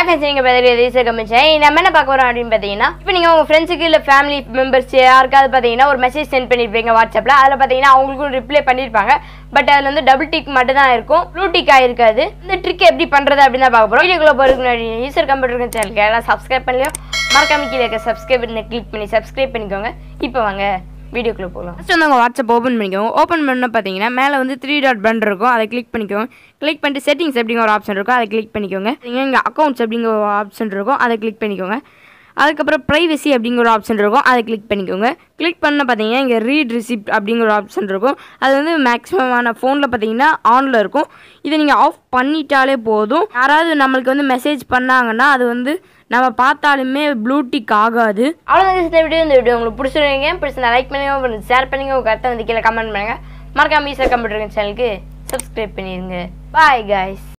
வணக்கம் சரிங்க பதில் தேசிய கமிச்சேன் நம்ம என்ன பார்க்க போறோம் அப்படின்னு பார்த்தீங்கன்னா இப்போ நீங்கள் உங்கள் ஃப்ரெண்ட்ஸுக்கு இல்லை ஃபேமிலி மெம்பர்ஸ் யாருக்காவது பார்த்தீங்கன்னா ஒரு மெசேஜ் சென்ட் பண்ணியிருப்பீங்க வாட்ஸ்அப்பில் அதில் பார்த்தீங்கன்னா அவங்களுக்கும் ரிப்ளை பண்ணியிருப்பாங்க பட் அதில் வந்து டபுள் டிக் மட்டும் தான் இருக்கும் ப்ளூ டிக் ஆயிருக்காது இந்த ட்ரிக் எப்படி பண்ணுறது அப்படின்னு தான் பார்க்க போகிறோம் வீடியோக்குள்ள போகிறதுக்கு முன்னாடி ஈஸர் கம்ப்யூட்டர் சேனலுக்கு எல்லாம் சப்ஸ்கிரைப் பண்ணலையோ மறக்காம கீழே இருக்க சப்ஸ்கிரைப் பண்ணி கிளிக் பண்ணி சப்ஸ்கிரைப் பண்ணிக்கோங்க இப்போ வாங்க வீடியோக்குள்ளே போகலாம் ஃபஸ்ட் வந்து உங்கள் வாட்ஸ்அப் ஓப்பன் பண்ணிக்கோங்க ஓப்பன் பண்ண பார்த்தீங்கன்னா மேலே வந்து த்ரீ டாட் பட்டன் இருக்கும் அதை கிளிக் பண்ணிக்கோங்க கிளிக் பண்ணிட்டு செட்டிங்ஸ் அப்படிங்கிற ஒரு ஆப்ஷன் இருக்கும் அதை கிளிக் பண்ணிக்கோங்க இங்கே அக்கௌண்ட்ஸ் அப்படிங்கிற ஒரு ஆப்ஷன் இருக்கும் அதை கிளிக் பண்ணிக்கோங்க அதுக்கப்புறம் ப்ரைவசி அப்படிங்கிற ஒரு ஆப்ஷன் இருக்கும் அதை கிளிக் பண்ணிக்கோங்க கிளிக் பண்ண பார்த்தீங்கன்னா இங்கே ரீட் ரிசிப்ட் அப்படிங்கிற ஒரு ஆப்ஷன் இருக்கும் அது வந்து மேக்ஸிமமான ஃபோனில் பார்த்தீங்கன்னா ஆனில் இருக்கும் இதை நீங்கள் ஆஃப் பண்ணிட்டாலே போதும் யாராவது நம்மளுக்கு வந்து மெசேஜ் பண்ணாங்கன்னா அது வந்து நம்ம பார்த்தாலுமே ப்ளூடிக் ஆகாது அவ்வளோதான் இந்த வீடியோ இந்த வீடியோ உங்களுக்கு பிடிச்சிருக்கீங்க பிடிச்சிருந்தா லைக் பண்ணுங்க ஷேர் பண்ணுங்க உங்கள் கருத்தை வந்து கீழே கமெண்ட் பண்ணுங்க மறக்காம ஈஸியாக கம்ப்யூட்டர் சேனலுக்கு சப்ஸ்கிரைப் பண்ணிடுங்க பாய் guys